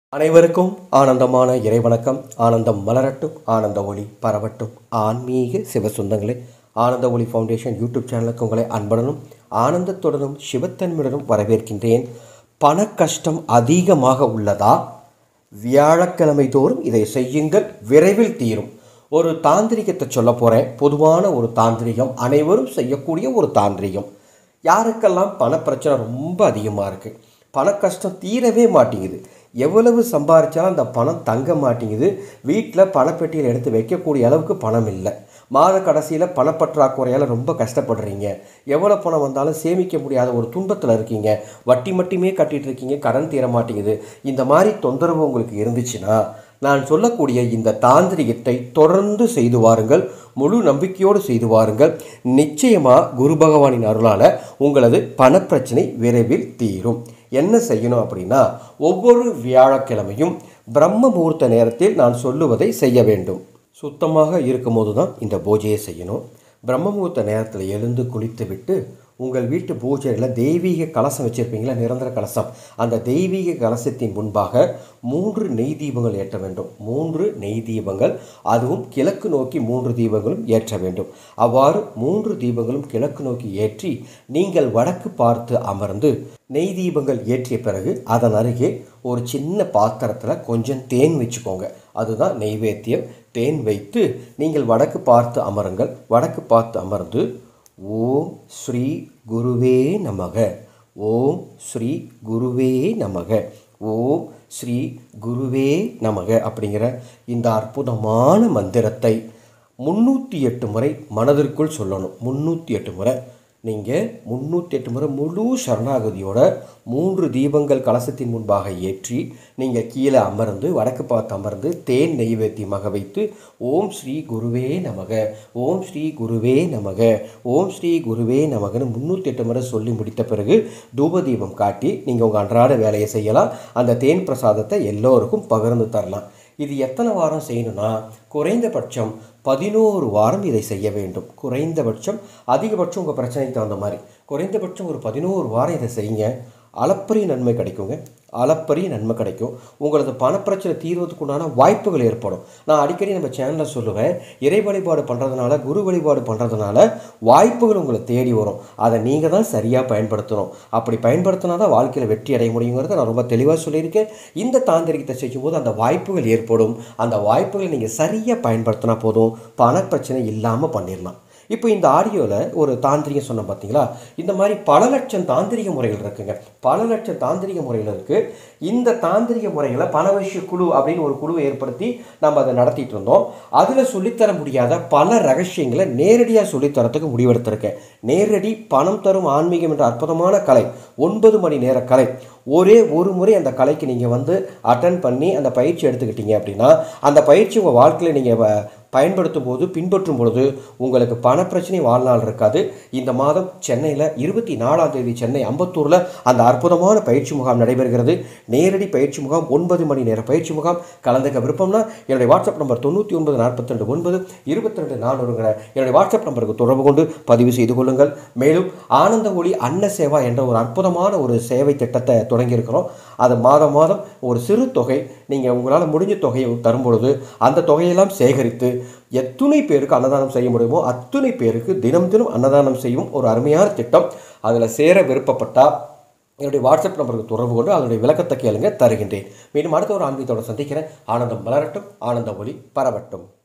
அனைவருக்கும் ஆனந்தமான இறைவணக்கம் ஆனந்தம் மலரட்டும் ஆனந்த ஒளி பரவட்டும் ஆன்மீக சிவசுந்தங்களே ஆனந்த ஒளி ஃபவுண்டேஷன் யூடியூப் சேனலுக்கு உங்களை அன்புடனும் ஆனந்தத்துடனும் சிவத்தன்மையுடனும் வரவேற்கின்றேன் பண கஷ்டம் அதிகமாக உள்ளதா வியாழக்கிழமை தோறும் இதை செய்யுங்கள் விரைவில் தீரும் ஒரு தாந்திரிகத்தை சொல்ல போகிறேன் பொதுவான ஒரு தாந்திரிகம் அனைவரும் செய்யக்கூடிய ஒரு தாந்திரிகம் யாருக்கெல்லாம் பணப்பிரச்சனை ரொம்ப அதிகமாக இருக்குது பண கஷ்டம் தீரவே மாட்டேங்குது எவ்வளவு சம்பாரிச்சாலும் அந்த பணம் தங்க மாட்டேங்குது வீட்டில் பணப்பெட்டியில் எடுத்து வைக்கக்கூடிய அளவுக்கு பணம் இல்லை மாத கடைசியில் பணப்பற்றாக்குறையால் ரொம்ப கஷ்டப்படுறீங்க எவ்வளோ பணம் வந்தாலும் சேமிக்க முடியாத ஒரு துன்பத்தில் இருக்கீங்க வட்டி மட்டுமே கட்டிட்டு இருக்கீங்க கடன் தீர மாட்டேங்குது இந்த மாதிரி தொந்தரவு உங்களுக்கு இருந்துச்சுன்னா நான் சொல்லக்கூடிய இந்த தாந்திரிகத்தை தொடர்ந்து செய்து வாருங்கள் முழு நம்பிக்கையோடு செய்து வாருங்கள் நிச்சயமாக குரு பகவானின் அருளால் உங்களது பணப்பிரச்சனை விரைவில் தீரும் என்ன செய்யணும் அப்படின்னா ஒவ்வொரு வியாழக்கிழமையும் பிரம்ம முகூர்த்த நேரத்தில் நான் சொல்லுவதை செய்ய வேண்டும் சுத்தமாக இருக்கும்போது தான் இந்த பூஜையை செய்யணும் பிரம்ம முகூர்த்த நேரத்தில் எழுந்து குளித்து விட்டு உங்கள் வீட்டு பூஜையில் தெய்வீக கலசம் வச்சுருப்பீங்களா நிரந்தர கலசம் அந்த தெய்வீக கலசத்தின் முன்பாக மூன்று நெய் தீபங்கள் ஏற்ற வேண்டும் மூன்று நெய் தீபங்கள் அதுவும் கிழக்கு நோக்கி மூன்று தீபங்களும் ஏற்ற வேண்டும் அவ்வாறு மூன்று தீபங்களும் கிழக்கு நோக்கி ஏற்றி நீங்கள் வடக்கு பார்த்து அமர்ந்து நெய் தீபங்கள் ஏற்றிய பிறகு அதன் அருகே ஒரு சின்ன பாத்திரத்தில் கொஞ்சம் தேன் வச்சுக்கோங்க அதுதான் நெய்வேத்தியம் தேன் வைத்து நீங்கள் வடக்கு பார்த்து அமருங்கள் வடக்கு பார்த்து அமர்ந்து ஓம் ஸ்ரீ குருவே நமக ஓம் ஸ்ரீ குருவே நமக ஓம் ஸ்ரீ குருவே நமக அப்படிங்கிற இந்த அற்புதமான மந்திரத்தை முந்நூற்றி எட்டு முறை மனதிற்குள் சொல்லணும் முந்நூற்றி எட்டு முறை நீங்கள் முந்நூற்றி எட்டு முறை முழு சரணாகதியோட மூன்று தீபங்கள் கலசத்தின் முன்பாக ஏற்றி நீங்கள் கீழே அமர்ந்து வடக்கு பார்த்து அமர்ந்து தேன் நெய்வேத்தியமாக வைத்து ஓம் ஸ்ரீ குருவே நமக ஓம் ஸ்ரீ குருவே நமக ஓம் ஸ்ரீ குருவே நமகன்னு முந்நூற்றி எட்டு முறை சொல்லி முடித்த பிறகு தூப தீபம் காட்டி நீங்கள் உங்கள் அன்றாட வேலையை செய்யலாம் அந்த தேன் பிரசாதத்தை எல்லோருக்கும் பகிர்ந்து தரலாம் இது எத்தனை வாரம் செய்யணும்னா குறைந்தபட்சம் பதினோரு வாரம் இதை செய்ய வேண்டும் குறைந்தபட்சம் அதிகபட்சம் உங்கள் பிரச்சனைக்கு தகுந்த மாதிரி குறைந்தபட்சம் ஒரு பதினோரு வாரம் இதை செய்யுங்க அளப்பரிய நன்மை கிடைக்குங்க அளப்பரிய நன்மை கிடைக்கும் உங்களது பணப்பிரச்சனை தீர்வதற்கு உண்டான வாய்ப்புகள் ஏற்படும் நான் அடிக்கடி நம்ம சேனலில் சொல்லுவேன் இறை வழிபாடு பண்ணுறதுனால குரு வழிபாடு பண்ணுறதுனால வாய்ப்புகள் உங்களை தேடி வரும் அதை நீங்கள் தான் சரியாக பயன்படுத்தணும் அப்படி பயன்படுத்தினா தான் வாழ்க்கையில் வெற்றி அடைய முடியுங்கிறத நான் ரொம்ப தெளிவாக சொல்லியிருக்கேன் இந்த தாந்திரிகத்தை செய்யும்போது அந்த வாய்ப்புகள் ஏற்படும் அந்த வாய்ப்புகளை நீங்கள் சரியாக பயன்படுத்தினா போதும் பணப்பிரச்சனை இல்லாமல் பண்ணிடலாம் இப்போ இந்த ஆடியோவில் ஒரு தாந்திரிகம் சொன்னோம் பார்த்தீங்களா இந்த மாதிரி பல லட்சம் தாந்திரிக முறைகள் இருக்குங்க பல லட்சம் தாந்திரிக முறைகள் இருக்குது இந்த தாந்திரிக முறைகளை பணவசிய குழு அப்படின்னு ஒரு குழுவை ஏற்படுத்தி நம்ம அதை நடத்திட்டு இருந்தோம் அதில் சொல்லித்தர முடியாத பல ரகசியங்களை நேரடியாக சொல்லித்தரத்துக்கு முடிவெடுத்திருக்கேன் நேரடி பணம் தரும் ஆன்மீகம் என்ற அற்புதமான கலை ஒன்பது மணி நேர கலை ஒரே ஒரு முறை அந்த கலைக்கு நீங்கள் வந்து அட்டன் பண்ணி அந்த பயிற்சி எடுத்துக்கிட்டீங்க அப்படின்னா அந்த பயிற்சி உங்கள் வாழ்க்கையில் நீங்கள் பயன்படுத்தும் போது பின்பற்றும் பொழுது உங்களுக்கு பணப்பிரச்சனை வாழ்நாள் இருக்காது இந்த மாதம் சென்னையில் இருபத்தி நாலாம் தேதி சென்னை அம்பத்தூரில் அந்த அற்புதமான பயிற்சி முகாம் நடைபெறுகிறது நேரடி பயிற்சி முகாம் ஒன்பது மணி நேர பயிற்சி முகாம் கலந்துக்க விருப்பம்னா என்னுடைய வாட்ஸ்அப் நம்பர் தொண்ணூற்றி ஒன்பது நாற்பத்தி ரெண்டு ஒன்பது இருபத்தி ரெண்டு நானூறுங்கிற என்னுடைய வாட்ஸ்அப் நம்பருக்கு தொடர்பு கொண்டு பதிவு செய்து கொள்ளுங்கள் மேலும் ஆனந்த ஒளி அன்ன சேவா என்ற ஒரு அற்புதமான ஒரு சேவை திட்டத்தை தொடங்கியிருக்கிறோம் அது மாதம் மாதம் ஒரு சிறு தொகை நீங்கள் உங்களால் முடிஞ்ச தொகையை தரும் பொழுது அந்த தொகையெல்லாம் சேகரித்து எத்துணை பேருக்கு அன்னதானம் செய்ய முடியுமோ அத்துணை பேருக்கு தினம் தினம் அன்னதானம் செய்யும் ஒரு அருமையான திட்டம் அதில் சேர விருப்பப்பட்டால் என்னுடைய வாட்ஸ்அப் நம்பருக்கு தொடர்பு கொண்டு அதனுடைய விளக்கத்தை கேளுங்க தருகின்றேன் மீண்டும் அடுத்த ஒரு ஆன்மீகத்தோட சந்திக்கிறேன் ஆனந்தம் மலரட்டும் ஆனந்த ஒளி பரவட்டும்